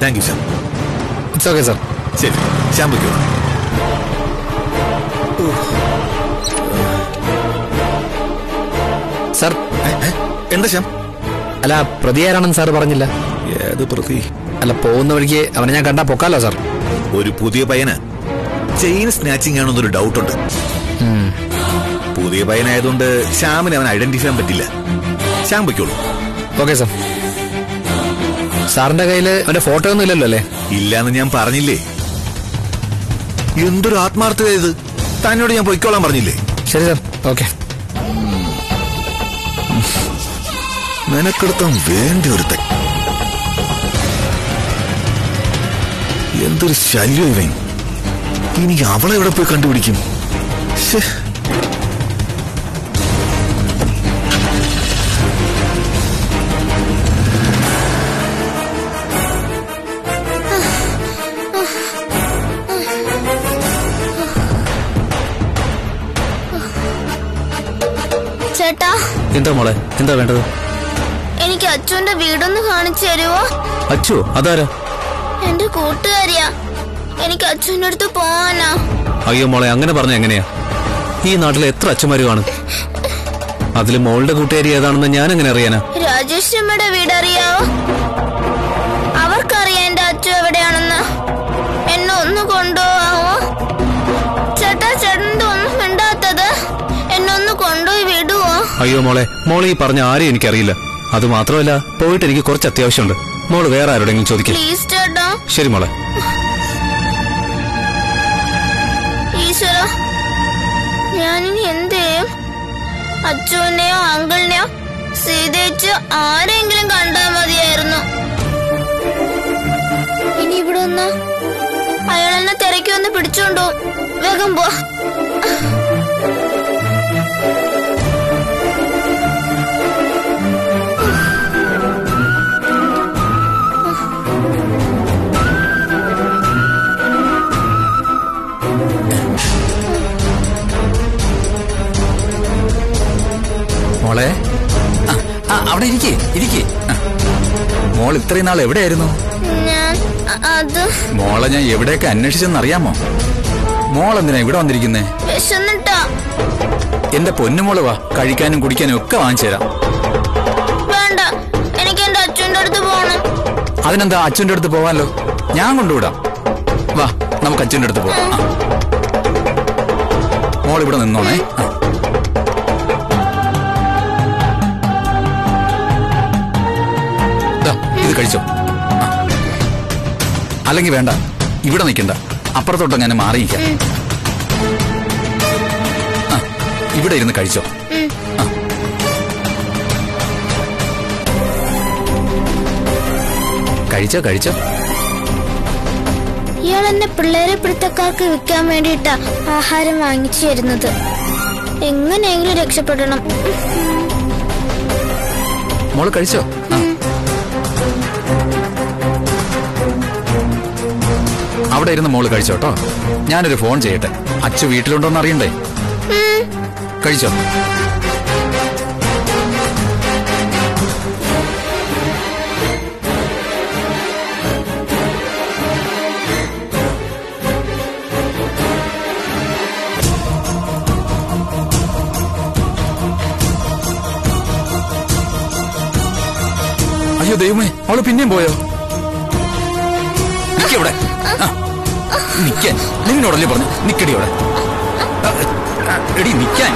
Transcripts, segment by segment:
Thank you Shyam it's okay sir ശരി Shyam വയ്ക്കോ sir എന്താ ശ്യാം അല്ല പ്രതി ആരാണെന്ന് സാർ പറഞ്ഞില്ല ഏത് പ്രതി അല്ല പോകുന്ന വഴിക്ക് അവനെ ഞാൻ കണ്ടാ പൊക്കാലോ സാർ ഒരു പുതിയ പയ്യന് ചെയിൻ സ്നാച്ചിങ് ആണെന്നൊരു ഡൗട്ട് ഉണ്ട് പുതിയ പയ്യനായതുകൊണ്ട് ശ്യാമിന് അവൻ ഐഡന്റിഫൈ ചെയ്യാൻ പറ്റില്ല ശ്യാം വയ്ക്കോളൂ ഓക്കെ സാർ സാറിന്റെ കയ്യിൽ അവന്റെ ഫോട്ടോ ഒന്നും ഇല്ലല്ലോ അല്ലേ ഇല്ലാന്ന് ഞാൻ പറഞ്ഞില്ലേ എന്തൊരു ആത്മാർത്ഥത ഇത് തന്നോട് ഞാൻ പൊയ്ക്കോളാൻ പറഞ്ഞില്ലേ ശരി സാർ ഓക്കെ നിനക്കെടുത്താൻ വേണ്ട ഒരു തെ എന്തൊരു ശല്യം ഇവൻ ഇനി അവളെ എവിടെ പോയി കണ്ടുപിടിക്കും ശ്ശേ. ചേട്ടാ എന്താ മോളെ എന്താ വേണ്ടത് എനിക്ക് അച്ചുവിന്റെ വീടൊന്ന് കാണിച്ചു തരുവോ അച്ചോ അതാരാ എന്റെ കൂട്ടുകാരിയാ എനിക്ക് അച്ചുവിന്റെ അടുത്ത് പോവാനാ അയ്യോ മോളെ അങ്ങനെ പറഞ്ഞ എങ്ങനെയാ ഈ നാട്ടിൽ എത്ര അച്ഛന്മാര് കാണും അതിൽ മോളുടെ കൂട്ടുകാരി ഏതാണെന്ന് ഞാൻ എങ്ങനെ അറിയാനാ രാജേശ്വരമ്മയുടെ വീട് അറിയാവോ അവർക്കറിയാം എന്റെ അച്ചു എവിടെയാണെന്ന് എന്നെ ഒന്ന് കൊണ്ടുപോവാമോ ചേട്ടാ ചേട്ടൻ്റെ ഒന്നും മിണ്ടാത്തത് എന്നെ ഒന്ന് കൊണ്ടുപോയി വിടുവോ അയ്യോ മോളെ മോളെ ഈ പറഞ്ഞ ആരെയും എനിക്കറിയില്ല അത് മാത്രമല്ല പോയിട്ട് എനിക്ക് കുറച്ച് അത്യാവശ്യമുണ്ട് മോള് വേറെ ആരോടെങ്കിലും ചോദിക്കും പ്ലീസ് ചേട്ടാ ശരി മോളെ ഈശ്വര ഞാനിനി എന്ത് ചെയ്യും അച്ചുവിനെയോ അങ്കിളിനെയോ സീതേച്ച് ആരെങ്കിലും കണ്ടാ മതിയായിരുന്നു ഇനി ഇവിടെ ഒന്ന് അയാൾ എന്നെ തിരക്കി വന്ന് പിടിച്ചോണ്ടോ വേഗം പോ മോളെ ആ, ആ, അവിടെ ഇരിക്കേ ഇരിക്കേ മോൾ ഇത്രയും നാൾ എവിടെയായിരുന്നു ഞാൻ അ- അത് മോളെ ഞാൻ എവിടെയൊക്കെ അന്വേഷിച്ചെന്ന് അറിയാമോ മോൾ എന്തിനാ ഇവിടെ വന്നിരിക്കുന്നേ വിശന്നിട്ടാ എന്റെ പൊന്നുമോള് വാ കഴിക്കാനും കുടിക്കാനും ഒക്കെ വാങ്ങിച്ചു തരാം വേണ്ട എനിക്ക് എന്റെ അച്ഛൻ്റെ അടുത്ത് പോണം അതിനെന്താ അച്ഛൻ്റെ അടുത്ത് പോവാലോ ഞാൻ കൊണ്ടുവിടാം വാ നമുക്ക് അച്ഛൻ്റെ അടുത്ത് പോവാം ആ. മോൾ ഇവിടെ നിന്നോണേ ആ. ദാ, ഇത് കഴിച്ചോ ആ. അല്ലെങ്കിൽ വേണ്ട ഇവിടെ നിൽക്കണ്ട അപ്പുറത്തോട്ട് ഞാൻ മാറി നിൽക്കാം ആ, ഇവിടെ ഇരുന്ന് കഴിച്ചോ ആ. കഴിച്ചോ കഴിച്ചോ ഇയാൾ എന്നെ പിള്ളേരെ പിടുത്തക്കാർക്ക് വിൽക്കാൻ വേണ്ടിയിട്ടാ ആഹാരം വാങ്ങിച്ചു തരുന്നത് എങ്ങനെയെങ്കിലും രക്ഷപ്പെടണം മോള് കഴിച്ചോ ആ. അവിടെ ഇരുന്ന് മോള് കഴിച്ചോട്ടോ ഞാനൊരു ഫോൺ ചെയ്യട്ടെ അച്ചു വീട്ടിലുണ്ടോന്ന് അറിയണ്ടേ കഴിച്ചോ അയ്യോ ദൈവമേ അവള് പിന്നെയും പോയോ നിക്കവിടെ നിക്കാൻ നിന്നോടല്ലേ പറഞ്ഞു നിക്കടി അവിടെ ആ, ആ, എടി നിക്കാൻ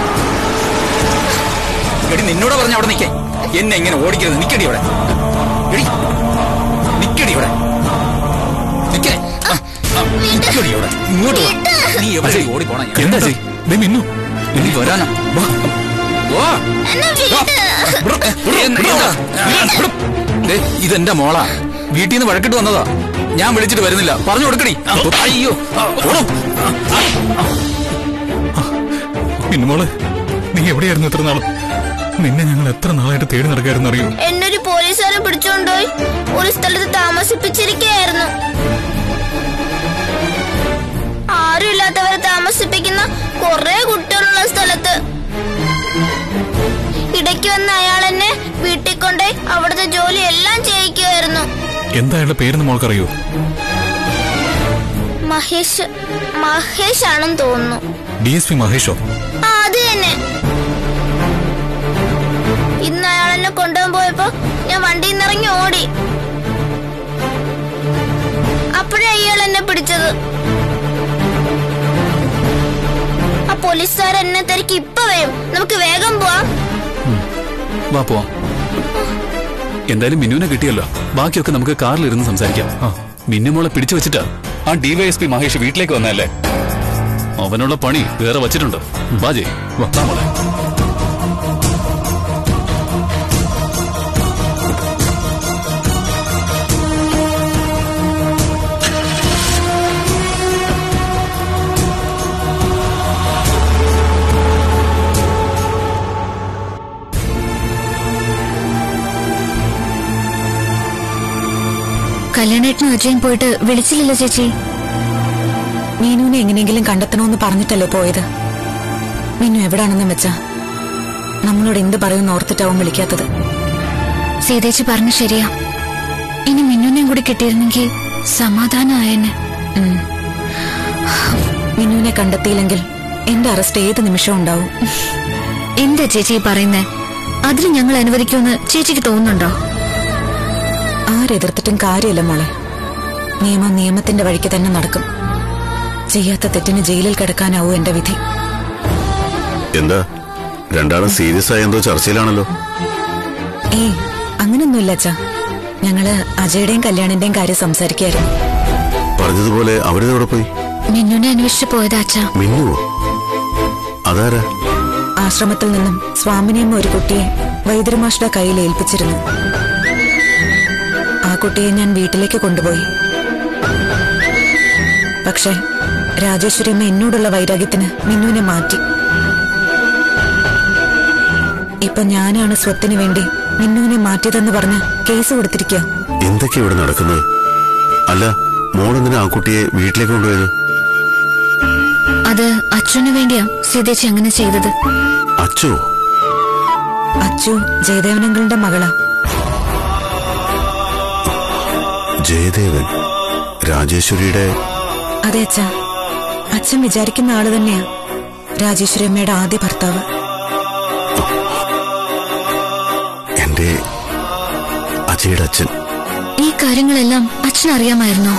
എടി നിന്നോട് പറഞ്ഞ അവിടെ നിക്കാൻ എന്നെ ഇങ്ങനെ ഓടിക്കരുത് നിക്കടി അവിടെ എടി നിക്കടി അവിടെ നിക്കേ ആ, ആ, നിക്കടി അവിടെ ഇങ്ങോട്ട് വാ നീ എവിടെ ഓടിപ്പോണ എന്താ ചെയ് ദേ മിന്നു നീ വരാനാ വാ. വാ. ബ്രോ, എന്ന് എന്താ? ദേ, ഇതെന്റെ മോളാ വീട്ടിൽ നിന്ന് വഴക്കിട്ട് വന്നതാ ഞാൻ വിളിച്ചിട്ട് വരുന്നില്ല പറഞ്ഞു കൊടുക്കടി അയ്യോ ഓടും മിന്നുമോളെ നീ എവിടെയായിരുന്നു ഇത്ര നാളും നിന്നെ ഞങ്ങൾ എത്ര നാളായിട്ട് തേടി നടക്കായിരുന്നു അറിയോ എന്നൊരു പോലീസുകാരൻ പിടിച്ചുകൊണ്ടുപോയി ഒരു സ്ഥലത്ത് താമസിപ്പിച്ചിരിക്കുകയായിരുന്നു ആരുമില്ലാത്തവരെ താമസിപ്പിക്കുന്ന കുറെ കുട്ടികളുള്ള സ്ഥലത്ത് ഇടയ്ക്ക് വന്ന അയാൾ എന്നെ വീട്ടിൽ കൊണ്ടുപോയി അവിടുത്തെ ജോലി എല്ലാം ചെയ്യിക്കുമായിരുന്നു എന്താ അയാളുടെ പേരെന്ന് മോൾക്കറിയോ മഹേഷ് മഹേഷ് ആണെന്ന് തോന്നുന്നു ഡി എസ് പി മഹേഷോ ആ അത് തന്നെ ഇന്ന് അയാൾ എന്നെ കൊണ്ടുപോകാൻ പോയപ്പോ ഞാൻ വണ്ടിയിൽ നിന്ന് ഇറങ്ങി ഓടി അപ്പോഴേ അയാൾ എന്നെ പിടിച്ചത് ആ പോലീസുകാർ എന്നെ തിരക്കി ഇപ്പൊ വരും നമുക്ക് വേഗം പോവാം വാ പോവാം എന്തായാലും മിന്നുവിനെ കിട്ടിയല്ലോ ബാക്കിയൊക്കെ നമുക്ക് കാറിലിരുന്ന് സംസാരിക്കാം ആ മിന്നുമോളെ പിടിച്ചു വെച്ചിട്ടാ ആ ഡിവൈഎസ്പി മഹേഷ് വീട്ടിലേക്ക് വന്നല്ലേ അവനുള്ള പണി വേറെ വച്ചിട്ടുണ്ട് വാജേ വാ മോളെ കല്യാണേട്ടനും അജയൻ പോയിട്ട് വിളിച്ചില്ലല്ലോ ചേച്ചി മീനുവിനെ എങ്ങനെയെങ്കിലും കണ്ടെത്തണമെന്ന് പറഞ്ഞിട്ടല്ലേ പോയത് മീനു എവിടാണെന്നും വെച്ചാ നമ്മളോട് എന്ത് പറയുമെന്ന് ഓർത്തിട്ടാവും വിളിക്കാത്തത് സീതേച്ചി പറഞ്ഞു ശരിയാ ഇനി മിന്നുനെയും കൂടി കിട്ടിയിരുന്നെങ്കിൽ സമാധാനമായെന്നെ ഉം. മീനുവിനെ കണ്ടെത്തിയില്ലെങ്കിൽ എന്റെ അറസ്റ്റ് ഏത് നിമിഷവും ഉണ്ടാവും എന്താ ചേച്ചി ഈ പറയുന്നേ അതിന് ഞങ്ങൾ അനുവദിക്കുമെന്ന് ചേച്ചിക്ക് തോന്നുന്നുണ്ടോ ആരെതിർത്തിട്ടും കാര്യമില്ല മോളെ നിയമം നിയമത്തിന്റെ വഴിക്ക് തന്നെ നടക്കും ചെയ്യാത്ത തെറ്റിന് ജയിലിൽ കിടക്കാനാവൂ എന്റെ വിധി എന്താ രണ്ടാളും സീരിയസ് ആയ എന്തോ ചർച്ചയിലാണല്ലോ ഏയ് അങ്ങനൊന്നുമില്ല അച്ഛാ ഞങ്ങള് അജയുടെയും കല്യാണിന്റെയും കാര്യം സംസാരിക്കായിരുന്നു പറഞ്ഞതുപോലെ അവരിതോടെ പോയി മിന്നുനെ അന്വേഷിച്ചു പോയതാ അച്ഛാ മിന്നുവോ അതാരാ ആശ്രമത്തിൽ നിന്നും സ്വാമിനിയമ്മ ഒരു കുട്ടിയെ വൈദ്യമാഷ്ടെ കയ്യിൽ ഏൽപ്പിച്ചിരുന്നു ആ കുട്ടിയെ ഞാൻ വീട്ടിലേക്ക് കൊണ്ടുപോയി പക്ഷെ രാജേശ്വരിയമ്മ എന്നോടുള്ള വൈരാഗ്യത്തിന് മിന്നുവിനെ മാറ്റി ഇപ്പൊ ഞാനാണ് സ്വത്തിന് വേണ്ടി മിന്നുവിനെ മാറ്റിയതെന്ന് പറഞ്ഞ് കേസ് കൊടുത്തിരിക്കുക എന്തൊക്കെയാ ഇവിടെ നടക്കുന്നത് അല്ല മോളെന്തിനാ ആ കുട്ടിയെ വീട്ടിലേക്ക് കൊണ്ടുപോയത് അത് അച്ഛനു വേണ്ടിയാ സീതേച്ചി അങ്ങനെ ചെയ്തത് അച്ചോ അച്ചു ജയദേവനങ്ങളുടെ മകളാ ജയദേവൻ രാജേശ്വരിയുടെ അതെ അച്ഛാ അച്ഛൻ വിചാരിക്കുന്ന ആള് തന്നെയാ രാജേശ്വരി അമ്മയുടെ ആദ്യ ഭർത്താവ് എന്റെ അജയുടെ അച്ഛൻ ഈ കാര്യങ്ങളെല്ലാം അച്ഛനറിയാമായിരുന്നോ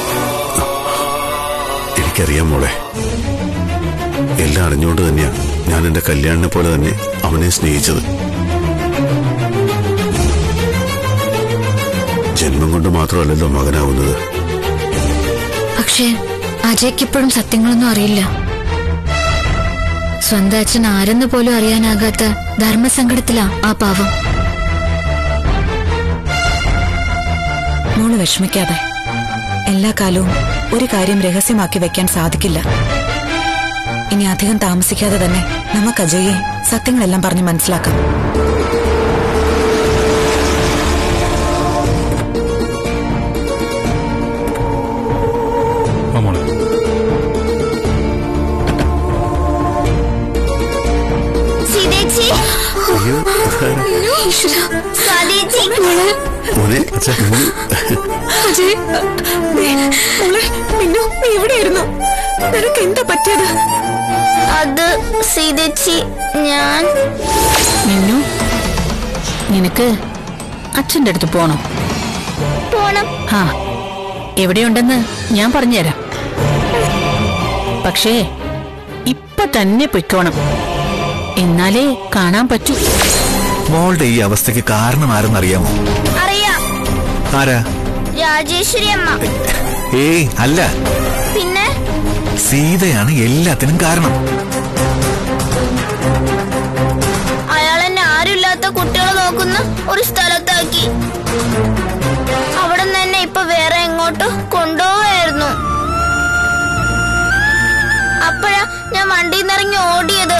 എനിക്കറിയാം മോളെ എല്ലാം അറിഞ്ഞുകൊണ്ട് തന്നെയാ ഞാൻ എന്റെ കല്യാണിനെ പോലെ തന്നെ അവനെ സ്നേഹിച്ചത് ജന്മം കൊണ്ട് മാത്രമല്ലല്ലോ മകനാവുന്നത് പക്ഷേ അജയ്ക്കിപ്പോഴും സത്യങ്ങളൊന്നും അറിയില്ല സ്വന്തം അച്ഛൻ ആരെന്ന് പോലും അറിയാനാകാത്ത ധർമ്മസങ്കടത്തിലാ ആ പാവം മോള് വിഷമിക്കാതെ എല്ലാ കാലവും ഒരു കാര്യം രഹസ്യമാക്കി വെക്കാൻ സാധിക്കില്ല ഇനി അധികം താമസിക്കാതെ തന്നെ നമുക്ക് അജയെ സത്യങ്ങളെല്ലാം പറഞ്ഞ് മനസ്സിലാക്കാം വാ മോളെ സീതേച്ചി അയ്യോ സ്വാതേച്ചി മോനെ മോന് അജയ് മോളെ മിന്നു നീ എവിടെയായിരുന്നു നിനക്ക് എന്താ പറ്റിയത് അത് സീതേച്ചി ഞാൻ മിന്നു നിനക്ക് അച്ഛന്റെ അടുത്ത് പോണം പോണം ആ എവിടെയുണ്ടെന്ന് ഞാൻ പറഞ്ഞുതരാം പക്ഷേ ഇപ്പൊ തന്നെ പൊയ്ക്കോണം എന്നാലേ കാണാൻ പറ്റൂ മോളുടെ ഈ അവസ്ഥയ്ക്ക് കാരണം ആരെന്നറിയാമോ അറിയാം ആരാ രാജേശ്വരി അമ്മ ഏയ് അല്ല പിന്നെ സീതയാണ് എല്ലാത്തിനും കാരണം അയാൾ എന്നെ ആരുമില്ലാത്ത കുട്ടികളെ നോക്കുന്ന ഒരു സ്ഥലത്താക്കി അവിടെ നിന്ന് എന്നെ ഇപ്പൊ വേറെ എങ്ങോട്ട് കൊണ്ടുപോവായിരുന്നു അപ്പോഴാ ഞാൻ വണ്ടിയിൽ നിന്ന് ഇറങ്ങി ഓടിയത്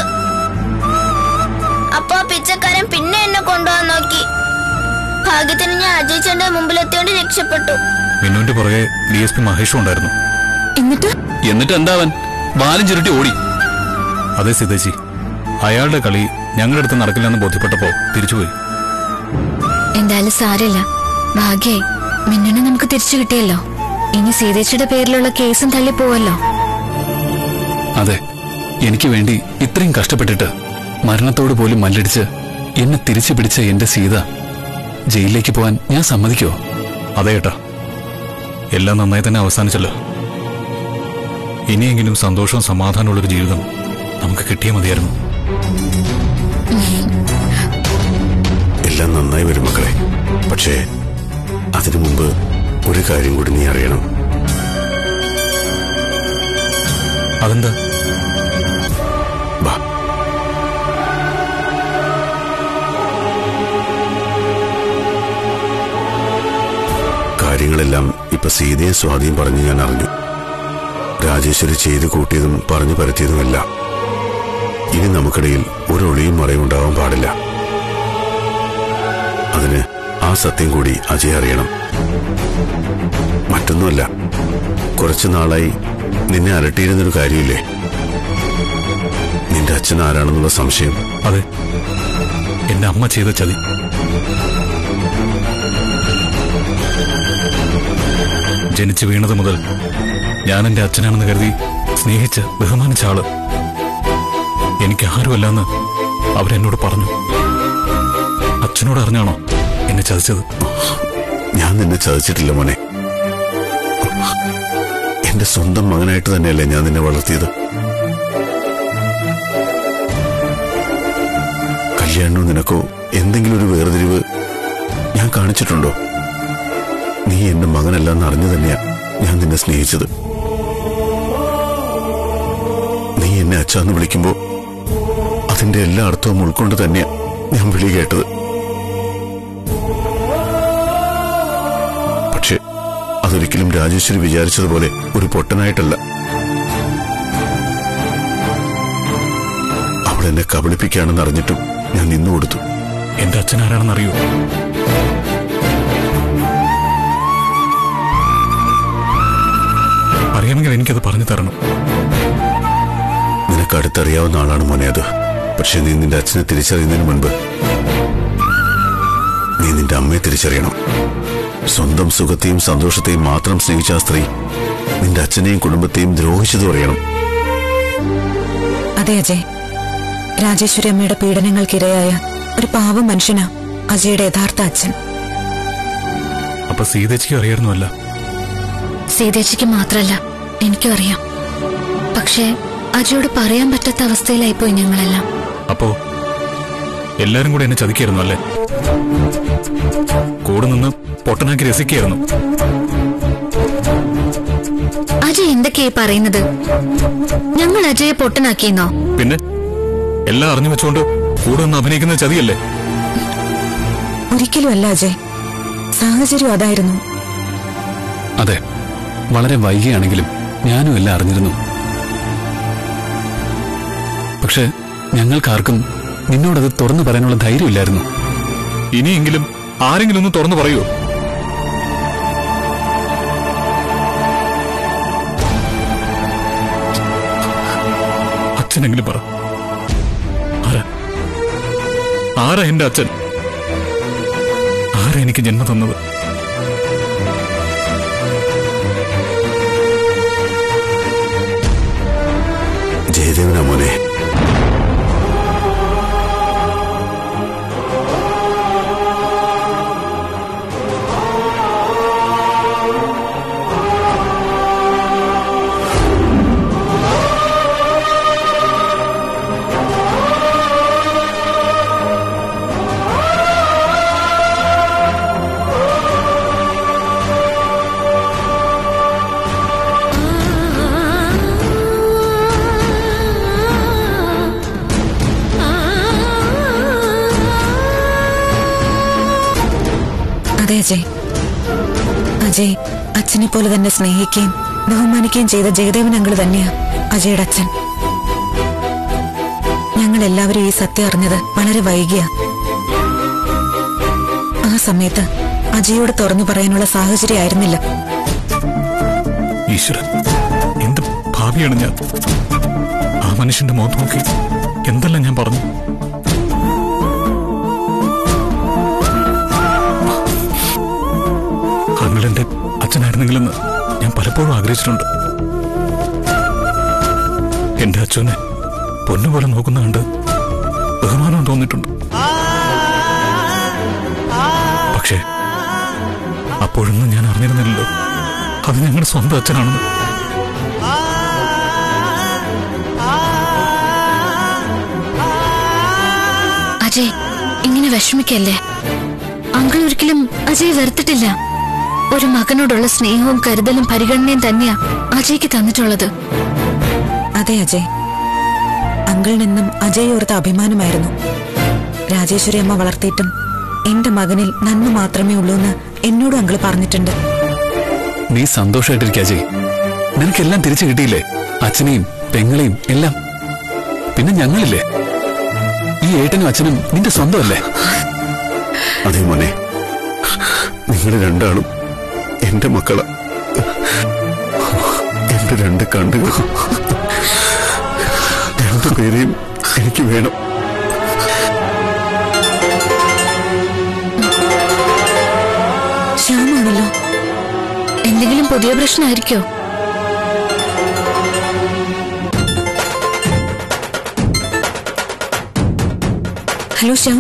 അപ്പൊ ആ പിച്ചക്കാരൻ പിന്നെ എന്നെ കൊണ്ടുപോകാൻ നോക്കി ഭാഗ്യത്തിന് ഞാൻ അജയിച്ചന്റെ മുമ്പിലെത്തിയോണ്ട് രക്ഷപ്പെട്ടു മിന്നുവിന്റെ പുറകെ ഡി എസ് പി മഹേഷും ഉണ്ടായിരുന്നു എന്നിട്ട് എന്നിട്ട് എന്താവൻ വാലും ചുരുട്ടി ഓടി അതെ സിതേച്ചി അയാളുടെ കളി ഞങ്ങളുടെ അടുത്ത് നടക്കില്ലെന്ന് ബോധ്യപ്പെട്ടപ്പോ തിരിച്ചുപോയി എന്തായാലും സാരമില്ല ഭാഗ്യായി മിന്നുനെ നമുക്ക് തിരിച്ചു കിട്ടിയല്ലോ ഇനി സീതേച്ചിയുടെ പേരിലുള്ള കേസും തള്ളി പോവല്ലോ അതെ എനിക്ക് വേണ്ടി ഇത്രയും കഷ്ടപ്പെട്ടിട്ട് മരണത്തോട് പോലും മല്ലടിച്ച് എന്നെ തിരിച്ചു പിടിച്ച എന്റെ സീത ജയിലിലേക്ക് പോവാൻ ഞാൻ സമ്മതിക്കുമോ അതെ ഏട്ടാ എല്ലാം നന്നായി തന്നെ അവസാനിച്ചല്ലോ ഇനിയെങ്കിലും സന്തോഷവും സമാധാനമുള്ളൊരു ജീവിതം നമുക്ക് കിട്ടിയാൽ മതിയായിരുന്നു എല്ലാം നന്നായി വരും മക്കളെ പക്ഷേ അതിനു മുമ്പ് ഒരു കാര്യം കൂടി നീ അറിയണം അതെന്താ വാ കാര്യങ്ങളെല്ലാം ഇപ്പൊ സീതയെ സ്വാധീനം പറഞ്ഞ് ഞാൻ അറിഞ്ഞു രാജേശ്വരി ചെയ്തു കൂട്ടിയതും പറഞ്ഞു പരത്തിയതുമെല്ലാം ഇനി നമുക്കിടയിൽ ഒരു ഒളിയും മറയും ഉണ്ടാവാൻ പാടില്ല അതിന് ആ സത്യം കൂടി അജയ് അറിയണം മറ്റൊന്നുമല്ല കുറച്ചു നാളായി നിന്നെ അലട്ടിയിരുന്നൊരു കാര്യമില്ലേ നിന്റെ അച്ഛൻ ആരാണെന്നുള്ള സംശയം അതെ എന്റെ അമ്മ ചെയ്ത ചതി ജനിച്ചു വീണത് മുതൽ ഞാൻ എന്റെ അച്ഛനാണെന്ന് കരുതി സ്നേഹിച്ച് ബഹുമാനിച്ച ആള് എനിക്ക് ആരുമല്ലെന്ന് അവരെന്നോട് പറഞ്ഞു അച്ഛനോട് അറിഞ്ഞാണോ എന്നെ ചതിച്ചത് ഞാൻ നിന്നെ ചതിച്ചിട്ടില്ല മോനെ എന്റെ സ്വന്തം മകനായിട്ട് തന്നെയല്ലേ ഞാൻ നിന്നെ വളർത്തിയത് കല്യാണോ നിനക്കോ എന്തെങ്കിലും ഒരു വേർതിരിവ് ഞാൻ കാണിച്ചിട്ടുണ്ടോ നീ എന്റെ മകനല്ലെന്ന് അറിഞ്ഞു തന്നെയാ ഞാൻ നിന്നെ സ്നേഹിച്ചത് നീ എന്നെ അച്ഛന്ന് വിളിക്കുമ്പോ അതിന്റെ എല്ലാ അർത്ഥവും ഉൾക്കൊണ്ട് തന്നെയാ ഞാൻ വിളി കേട്ടത് പക്ഷെ അതൊരിക്കലും രാജേശ്വരി വിചാരിച്ചതുപോലെ ഒരു പൊട്ടനായിട്ടല്ല അവൾ എന്നെ കബളിപ്പിക്കുകയാണെന്ന് അറിഞ്ഞിട്ടും ഞാൻ നിന്നു കൊടുത്തു എന്റെ അച്ഛൻ ആരാണെന്ന് അറിയോ അറിയണമെങ്കിൽ എനിക്കത് പറഞ്ഞു തരണം നിനക്ക് അടുത്തറിയാവുന്ന ആളാണ് മോനെ അത് പക്ഷെ നീ നിന്റെ അച്ഛനെ തിരിച്ചറിയുന്നതിന് മുൻപ് നീ നിന്റെ അമ്മയെ തിരിച്ചറിയണം സ്വന്തം സുഖത്തെയും സന്തോഷത്തെയും മാത്രം സ്നേഹിച്ച ആ സ്ത്രീ നിന്റെ അച്ഛനെയും കുടുംബത്തെയും ദ്രോഹിച്ചതും അറിയണം അതെ അജയ് രാജേശ്വരി അമ്മയുടെ പീഡനങ്ങൾക്കിരയായ ഒരു പാവം മനുഷ്യനാ അജയുടെ യഥാർത്ഥ അച്ഛൻ അപ്പൊ സീതയ്ക്ക് അറിയായിരുന്നല്ല സീതേച്ചിക്ക് മാത്രല്ല എനിക്കും അറിയാം പക്ഷേ അജയോട് പറയാൻ പറ്റാത്ത അവസ്ഥയിലായിപ്പോയി ഞങ്ങളെല്ലാം അപ്പോ എല്ലാരും കൂടെ എന്നെ ചതിക്കായിരുന്നു അല്ലേ കൂടെ നിന്ന് പൊട്ടനാക്കി രസിക്കായിരുന്നു അജയ് എന്തൊക്കെയായി പറയുന്നത് ഞങ്ങൾ അജയെ പൊട്ടനാക്കിയെന്നോ പിന്നെ എല്ലാം അറിഞ്ഞു വെച്ചുകൊണ്ട് കൂടെ നിന്ന് അഭിനയിക്കുന്ന ചതിയല്ലേ ഒരിക്കലും അല്ല അജയ് സാഹചര്യം അതായിരുന്നു അതെ വളരെ വൈകിയാണെങ്കിലും ഞാനും എല്ലാം അറിഞ്ഞിരുന്നു പക്ഷെ ഞങ്ങൾക്കാർക്കും നിന്നോടത് തുറന്നു പറയാനുള്ള ധൈര്യമില്ലായിരുന്നു ഇനിയെങ്കിലും ആരെങ്കിലും ഒന്ന് തുറന്നു പറയൂ അച്ഛനെങ്കിലും പറ ആരാ ആരാ എന്റെ അച്ഛൻ ആരാ എനിക്ക് ജന്മം തന്നത് ജയദേവനാ മോനെ അതെ അജയ് അജയ് അച്ഛനെ പോലെ തന്നെ സ്നേഹിക്കുകയും ബഹുമാനിക്കുകയും ചെയ്ത ജയദേവൻ അങ്കിള് തന്നെയാ അജയുടെ അച്ഛൻ ഞങ്ങൾ എല്ലാവരും ഈ സത്യം അറിഞ്ഞത് വളരെ വൈകിയ ആ സമയത്ത് അജയോട് തുറന്നു പറയാനുള്ള സാഹചര്യം ആയിരുന്നില്ല ഈശ്വരൻ എന്ത് ഭാവിയാണ് ഞാൻ ആ മനുഷ്യന്റെ മുഖത്ത് നോക്കി എന്തെല്ലാം ഞാൻ പറഞ്ഞു അങ്ങൾ അച്ഛനായിരുന്നെങ്കിലെന്ന് ഞാൻ പലപ്പോഴും ആഗ്രഹിച്ചിട്ടുണ്ട് എന്റെ അച്ഛനെ പൊന്നുപോലെ നോക്കുന്ന കണ്ട് ബഹുമാനം തോന്നിയിട്ടുണ്ട് പക്ഷേ അപ്പോഴൊന്നും ഞാൻ അറിഞ്ഞിരുന്നില്ലല്ലോ അത് ഞങ്ങളുടെ സ്വന്തം അച്ഛനാണെന്ന് അജയ് ഇങ്ങനെ വിഷമിക്കല്ലേ അങ്കിൾ ഒരിക്കലും അജയ് വെറുത്തിട്ടില്ല ഒരു മകനോടുള്ള സ്നേഹവും കരുതലും പരിഗണനയും തന്നെയാ അജയ്ക്ക് തന്നിട്ടുള്ളത് അതെ അജയ് അങ്കിളിനെന്നും അജയ് ഓർത്ത അഭിമാനമായിരുന്നു രാജേശ്വരി അമ്മ വളർത്തിയിട്ടും എന്റെ മകനിൽ നന്മ മാത്രമേ ഉള്ളൂ എന്ന് എന്നോടും അങ്കിൾ പറഞ്ഞിട്ടുണ്ട് നീ സന്തോഷമായിട്ടിരിക്കുക അജയ് നിനക്കെല്ലാം തിരിച്ചു കിട്ടിയില്ലേ അച്ഛനെയും പെങ്ങളെയും എല്ലാം പിന്നെ ഞങ്ങളില്ലേ ഈ ഏട്ടനും അച്ഛനും നിന്റെ സ്വന്തമല്ലേ അതേ മോനെ നിങ്ങൾ രണ്ടാളും എന്റെ മക്കളാ എന്റെ രണ്ട് കണ്ണുകൾ രണ്ടുപേരെയും എനിക്ക് വേണം ശ്യാമാണല്ലോ എന്തെങ്കിലും പുതിയ പ്രശ്നമായിരിക്കോ ഹലോ ശ്യാം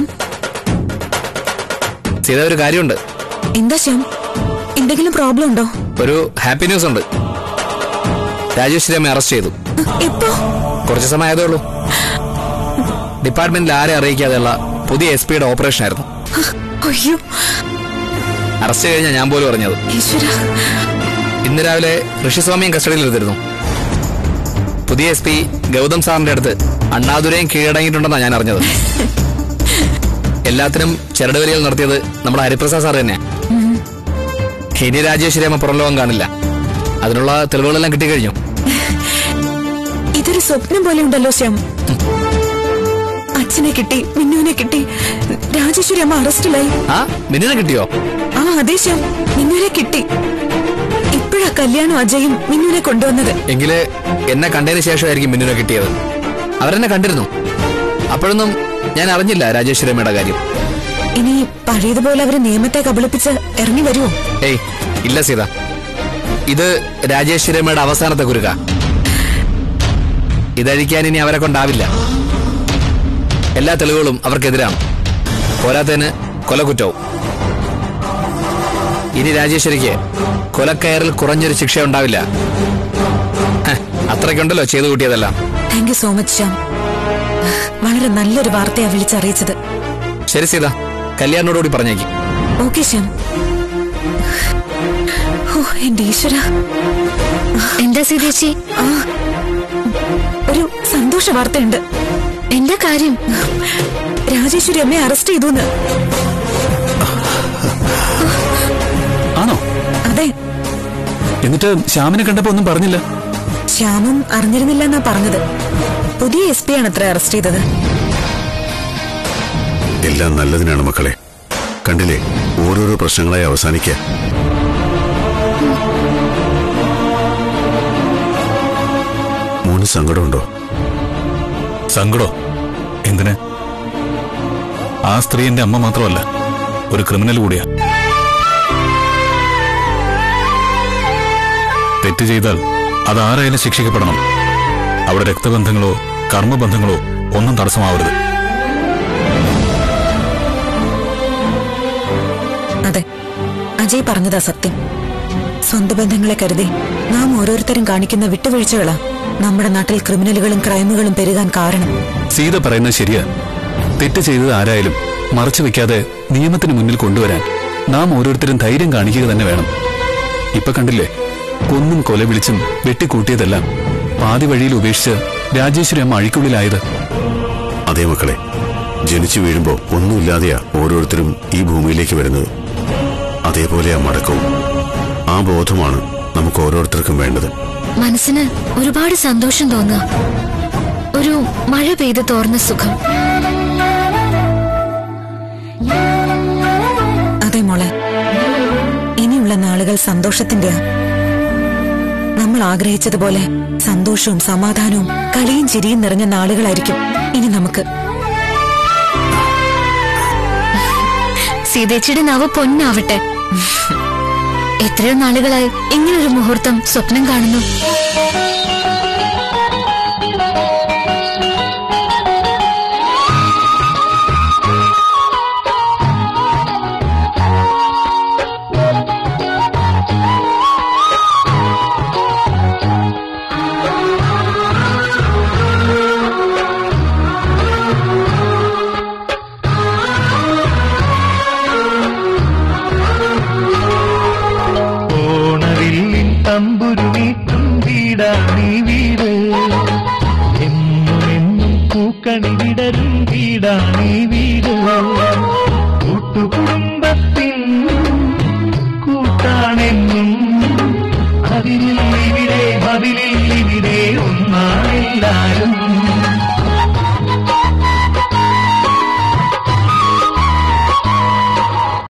ചെയ്ത ഒരു കാര്യമുണ്ട് എന്താ ശ്യാം എന്തെങ്കിലും പ്രോബ്ലം ഉണ്ടോ ഒരു ഹാപ്പി ന്യൂസ് ഉണ്ട് രാജേശ്വരി അമ്മ അറസ്റ്റ് ചെയ്തു എപ്പോ കുറച്ച് സമയം ആയതേ ഉള്ളൂ ഡിപ്പാർട്ട്മെന്റിൽ ആരെ അറിയിക്കാതെയുള്ള പുതിയ എസ് പിയുടെ ഓപ്പറേഷൻ ആയിരുന്നു അയ്യോ അറസ്റ്റ് കഴിഞ്ഞാൽ ഞാൻ പോലും അറിഞ്ഞത് ഈശ്വര ഇന്ന് രാവിലെ ഋഷിസ്വാമിയും കസ്റ്റഡിയിൽ എടുത്തിരുന്നു പുതിയ എസ് പി ഗൗതം സാറിന്റെ അടുത്ത് അണ്ണാതുരയും കീഴടങ്ങിയിട്ടുണ്ടെന്നാണ് ഞാൻ അറിഞ്ഞത് എല്ലാത്തിനും ചരടുവലികൾ നടത്തിയത് നമ്മുടെ ഹരിപ്രസാദ് സാർ തന്നെയാ ഇനി രാജേശ്വരി അമ്മ പുറം ലോകം കാണില്ല അതിനുള്ള തെളിവുകളെല്ലാം കിട്ടിക്കഴിഞ്ഞു ഇതൊരു സ്വപ്നം പോലെ ഉണ്ടല്ലോ ശ്യാം അച്ഛനെ കിട്ടി മിന്നുവിനെ കിട്ടി രാജേശ്വരി അമ്മ അറസ്റ്റിലായി ആ മിന്നിനെ കിട്ടിയോ ആ അതെ ശ്യാം മിന്നുവിനെ കിട്ടി ഇപ്പോഴാ കല്യാണം അജയും മിന്നുവിനെ കൊണ്ടുവന്നത് എങ്കില് എന്നെ കണ്ടതിന് ശേഷമായിരിക്കും മിന്നിനെ കിട്ടിയത് അവരെന്നെ കണ്ടിരുന്നു അപ്പോഴൊന്നും ഞാൻ അറിഞ്ഞില്ല രാജേശ്വരി അമ്മയുടെ കാര്യം ഇനി പഴയതുപോലെ അവര് നിയമത്തെ കബളിപ്പിച്ച് ഇറങ്ങി വരുമോ ഏയ് ഇല്ല സീത ഇത് രാജേശ്വരമ്മയുടെ അവസാനത്തെ കുരുക ഇതഴിക്കാൻ ഇനി അവരെ കൊണ്ടാവില്ല എല്ലാ തെളിവുകളും അവർക്കെതിരാണ് പോരാത്തതിന് കൊലക്കുറ്റവും ഇനി രാജേശ്വരിക്ക് കൊലക്കയറിൽ കുറഞ്ഞൊരു ശിക്ഷ ഉണ്ടാവില്ല ഹ്, അത്രയ്ക്കുണ്ടല്ലോ ചെയ്തു കൂട്ടിയതെല്ലാം thank you so much Shyam വളരെ നല്ലൊരു വാർത്തയാ വിളിച്ചറിയിച്ചത് ശരി സീത കല്യാണിനോടുകൂടി പറഞ്ഞേക്ക് ഓക്കെ ശ്യാം ഓ എന്റെ ഈശ്വര എന്താ സീതേച്ചി ആ ഒരു സന്തോഷ വാർത്തയുണ്ട് എന്താ കാര്യം രാജേശ്വരി അമ്മയെ അറസ്റ്റ് ചെയ്തു ആണോ അതെ എന്നിട്ട് ശ്യാമിനെ കണ്ടപ്പോ ഒന്നും പറഞ്ഞില്ല ശ്യാമും അറിഞ്ഞിരുന്നില്ല എന്നാ പറഞ്ഞത് പുതിയ എസ് പി ആണ് അത്ര അറസ്റ്റ് ചെയ്തത് എല്ലാം നല്ലതിനാണ് മക്കളെ കണ്ടില്ലേ ഓരോരോ പ്രശ്നങ്ങളായി അവസാനിക്കുക മോന് സങ്കടമുണ്ടോ സങ്കടോ എന്തിന് ആ സ്ത്രീ എന്റെ അമ്മ മാത്രമല്ല ഒരു ക്രിമിനൽ കൂടിയാ തെറ്റ് ചെയ്താൽ അതാരായാലും ശിക്ഷിക്കപ്പെടണം അവിടെ രക്തബന്ധങ്ങളോ കർമ്മബന്ധങ്ങളോ ഒന്നും തടസ്സമാവരുത് അതെ അജയ് പറഞ്ഞതാ സത്യം സ്വന്തം ബന്ധങ്ങളെ കരുതി നാം ഓരോരുത്തരും കാണിക്കുന്ന വിട്ടുവീഴ്ചകളാ നമ്മുടെ നാട്ടിൽ ക്രിമിനലുകളും ക്രൈമുകളും പെരുകാൻ കാരണം സീത പറയുന്നത് ശരിയാ തെറ്റ് ചെയ്തത് ആരായാലും മറച്ചു വെക്കാതെ നിയമത്തിന് മുന്നിൽ കൊണ്ടുവരാൻ നാം ഓരോരുത്തരും ധൈര്യം കാണിക്കുക തന്നെ വേണം ഇപ്പൊ കണ്ടില്ലേ കൊന്നും കൊല വിളിച്ചും വെട്ടിക്കൂട്ടിയതെല്ലാം പാതി വഴിയിൽ ഉപേക്ഷിച്ച് രാജേശ്വരി അമ്മ അഴിക്കുള്ളിലായത് അതേ മക്കളെ ജനിച്ചു വീഴുമ്പോ ഒന്നുമില്ലാതെയാ ഓരോരുത്തരും ഈ ഭൂമിയിലേക്ക് വരുന്നത് അതേപോലെ ആ മടക്കവും ആ ബോധമാണ് നമുക്ക് ഓരോരുത്തർക്കും വേണ്ടത് മനസ്സിന് ഒരുപാട് സന്തോഷം തോന്നുക ഒരു മഴ പെയ്ത് തോർന്ന സുഖം അതെ മോളെ ഇനിയുള്ള നാളുകൾ സന്തോഷത്തിന്റെയാ നമ്മൾ ആഗ്രഹിച്ചതുപോലെ സന്തോഷവും സമാധാനവും കളിയും ചിരിയും നിറഞ്ഞ നാളുകളായിരിക്കും ഇനി നമുക്ക് സീതേച്ചിയുടെ നാവ് പൊന്നാവട്ടെ എത്രയോ നാളുകളായി ഇങ്ങനൊരു മുഹൂർത്തം സ്വപ്നം കാണുന്നു ഓണവില്ലിൻ തമ്പുരു നീട്ടും വീടാണീ വീട് എന്നും എന്നും പൂക്കണി വിടരും വീടാണീ വീട് കൂട്ടുകുടുംബത്തിൻ കൂട്ടാണെന്നും അതിരിൽ ഇവിടെ മതിലിൽ ഇവിടെ ഒന്നാണെല്ലാരും